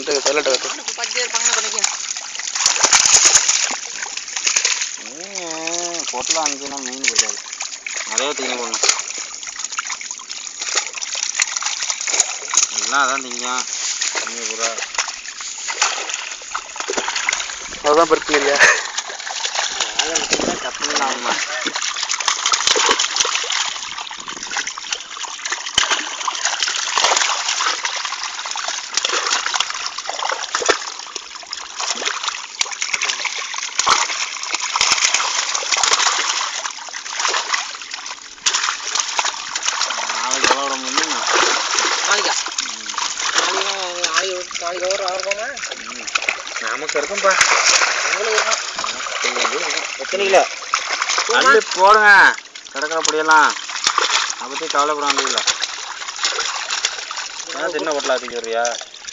வந்து சொல்லட்ட கட்டு பார்த்துட்டே இருப்பாங்க பண்ணிக்க மீன் பொட்டலாம் இருந்துச்சுன்னா மீன் பிடிக்காது நிறைய தீனி போடணும் எல்லாம் அதான் திங்கும் மீன் புறா அதுதான் பருப்புங்கறியா தப்பு ஆமாம் நாளைக்கு எவ்வளோ விட முடியும் நாளைக்கா நாளைக்கு நாளைக்கு நாளைக்கு ஓவர் ஆகிறோமா நமக்கு இருக்கும்பா உங்களுக்கு இருக்கும் எத்தனை கிலோ அள்ளி போடுங்க கிடக்கிற பொடியெல்லாம் அதை பற்றி கவலைப்பட வேண்டியதில்லை என்ன சின்ன பொட்டலா தூக்கி வர்றியா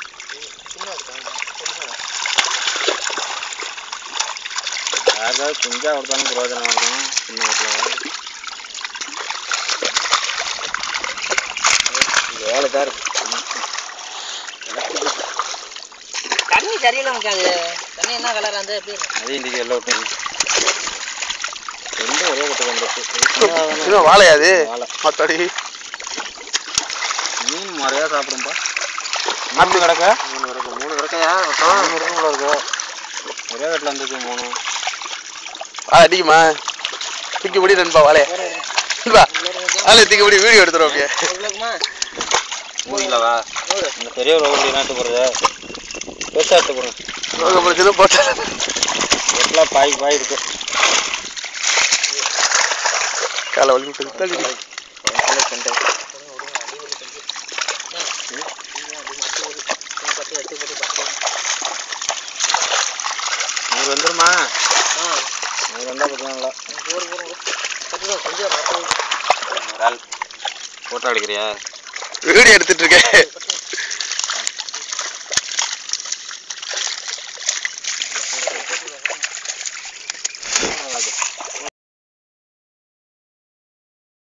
யாருக்காவது குஞ்சா கொடுத்தாலும் பிரயோஜனம் இருக்கும் சின்ன பொட்டலா வேலை தான் இருக்கு தண்ணி சரியில்லை நமக்கு அது தண்ணி என்ன கலர் அந்த எப்படி இருக்கு அது இன்றைக்கி எல்லாம் விட்டு ரெண்டும் ஒரே கட்டு வந்துச்சு இன்னும் வாழையா அது வாழை மத்தாடி மீன் முறையாக சாப்பிடும்பா மூணு கிடக்க மூணு கிடக்கு மூணு கிடக்கையா மூணு இருக்கும் போல இருக்கு ஒரே கட்டில் வந்துச்சு மூணு வாழை அடிக்குமா தூக்கி முடி நண்பா வாழைய நண்பா வாழைய தூக்கி முடி வீடியோ எடுத்துரும் அப்படியே இருக்குமா மூணு கிலோவா இந்த பெரிய ஒரு எப்படி நாட்டு போடுறது பெருசாக எடுத்து போடுங்க அப்புறம் சின்ன போட்டா எல்லாம் பாய் பாய் இருக்கு காலை வலி தள்ளி பத்து எட்டு போட்டு பத்து நூறு வந்துருமா ஆ நூறு வந்தால் பார்த்துக்கலாங்களா போர் போர் கட்டுதான் கொஞ்சம் நாற்பது இறால் ஃபோட்டோ எடுக்கிறியா வீடியோ எடுத்துட்டு இருக்கேன் பத்து